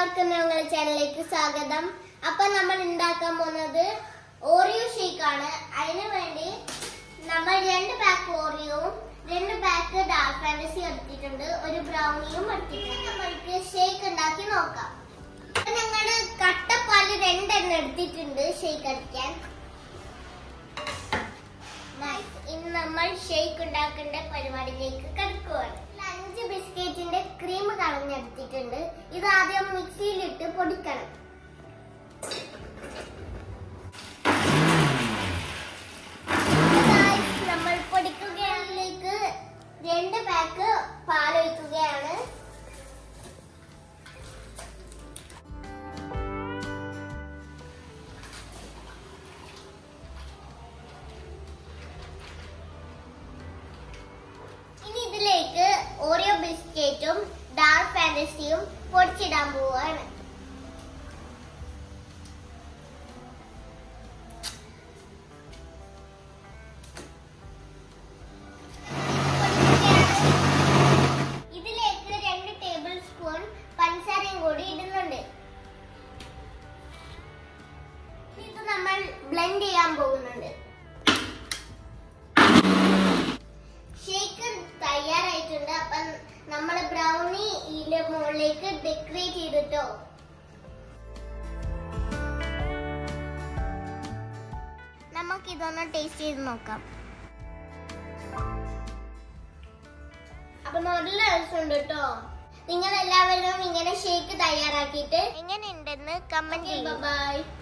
എല്ലാവർക്കും ഞങ്ങളുടെ ചാനലിലേക്ക് സ്വാഗതം അപ്പൊ നമ്മൾ ഉണ്ടാക്കാൻ പോകുന്നത് ഓറിയോ ഷേക്ക് ആണ് അതിന് വേണ്ടി നമ്മൾ രണ്ട് പാക്ക് ഓറിയോവും രണ്ട് പാക്ക് ഡാർക്ക് ഫാന്റസി എടുത്തിട്ടുണ്ട് ഒരു ബ്രൗണിയും എടുത്തിട്ടുണ്ട് നമ്മൾക്ക് ഷേക്ക് ഉണ്ടാക്കി നോക്കാം അപ്പൊ ഞങ്ങള് കട്ടപ്പാല് രണ്ടെണ്ണം എടുത്തിട്ടുണ്ട് ഷേക്ക് അടിക്കാൻ Guys, ഇന്ന് നമ്മൾ ഷേക്ക് ഉണ്ടാക്കേണ്ട പരിപാടിയിലേക്ക് കടക്കുകയാണ് അഞ്ച് ബിസ്ക്കറ്റിന്റെ ക്രീം കളഞ്ഞെടുത്തിട്ടുണ്ട് ഇത് ആദ്യം മിക്സിയിലിട്ട് പൊടിക്കണം Guys, നമ്മൾ പൊടിക്കുകയിലേക്ക് രണ്ട് പാക്ക് പാലൊഴിക്കുകയാണ് ഇനി ഇതിലേക്ക് ഓറിയോ ബിസ്ക്കറ്റും ഡാർക്ക് ഫാന്റസിയും പൊടിച്ചിടാൻ പോവാണ് ഇതിലേക്ക് രണ്ട് ടേബിൾ സ്പൂൺ പഞ്ചസാരയും കൂടി ഇടുന്നുണ്ട് ഇത് നമ്മൾ ബ്ലെൻഡ് ചെയ്യാൻ പോകുന്നുണ്ട് ഷേക്ക് തയ്യാറായിട്ടുണ്ട് അപ്പം നമ്മൾ ബ്രൗണി ഇതിന്റെ മുകളിലേക്ക് ഡെക്കറേറ്റ് ചെയ്തിട്ടോ നമുക്ക് ഇതൊന്ന് ടേസ്റ്റ് ചെയ്ത് നോക്കാം അപ്പൊ നല്ല രസമുണ്ട് കേട്ടോ നിങ്ങൾ എല്ലാവരും ഇങ്ങനെ ഷേക്ക് തയ്യാറാക്കിയിട്ട് എങ്ങനെയുണ്ടെന്ന് കമന്റ് ചെയ്യുക ബൈ